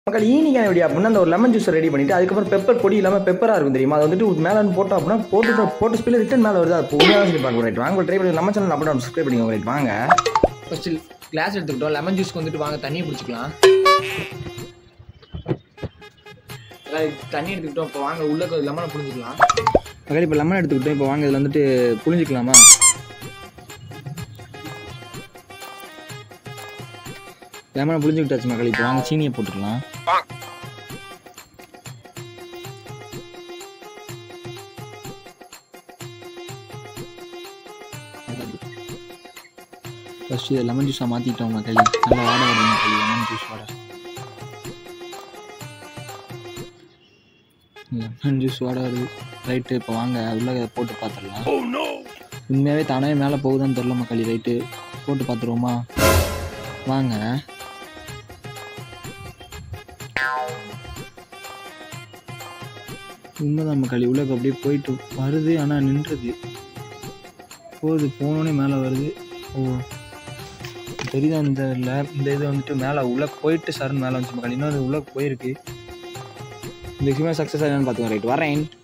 மக்கள் ஈனிக்கான எப்படி அப்படின்னா அந்த ஒரு லெமன் ஜூஸ் ரெடி பண்ணிட்டு அதுக்கப்புறம் பெப்பர் பொடி இல்லாமல் பெப்பராக இருக்கும் தெரியுமா அதை வந்துட்டு மேலே வந்து போட்டோம் அப்படின்னா போட்டு போட்டு ஸ்பீல ரிட்டன் மேலே வருது அது உண்மையாக சொல்லி பார்க்க ரைட் வாங்க ட்ரை பண்ணி நம்ம சேனல் அப்படி சப்ஸ்கிரைப் பண்ணிக்கோங்க ரைட் வாங்க ஃபஸ்ட்டு கிளாஸ் எடுத்துக்கிட்டோம் லெமன் ஜூஸ்க்கு வந்துட்டு வாங்க தண்ணி பிடிச்சிக்கலாம் தண்ணி எடுத்துக்கிட்டோம் இப்போ வாங்க உள்ள லெமனை புரிஞ்சுக்கலாம் மக்கள் இப்போ லெமன் எடுத்துக்கிட்டோம் இப்போ வாங்க இதில் வந்துட்டு புளிஞ்சிக்கலாமா லெமனை புளிஞ்சுக்கிட்டாச்சு மக்கள் இப்போ வாங்க சீனியை போட்டுக்கலாம் ஃபஸ்ட்டு இதை லெமன் ஜூஸாக மாற்றிட்டோம் மக்கள் நல்லா வாட வருது மக்கள் லெமன் ஜூஸ் வாட லெமன் ஜூஸ் வாட வருது ரைட்டு இப்போ வாங்க உள்ள இதை போட்டு பார்த்துடலாம் உண்மையாகவே தானே மேலே போகுதான்னு தெரில மக்கள் ரைட்டு போட்டு பார்த்துருவோமா வாங்க உண்மைதான் மக்கள் உள்ள அப்படியே போயிட்டு வருது ஆனால் நின்றுது போகுது போனோடனே மேலே வருது ஓ தெரியுதா இந்த இல்லை இந்த இது வந்துட்டு மேலே உள்ளே போயிட்டு சரண் மேலே வந்துச்சு மக்கள் இன்னும் அது உள்ளே போயிருக்கு இந்த எக்ஸ்பீரியன்ஸ் சக்ஸஸ் ஆகிடான்னு பார்த்துக்கோங்க ரைட் வரேன்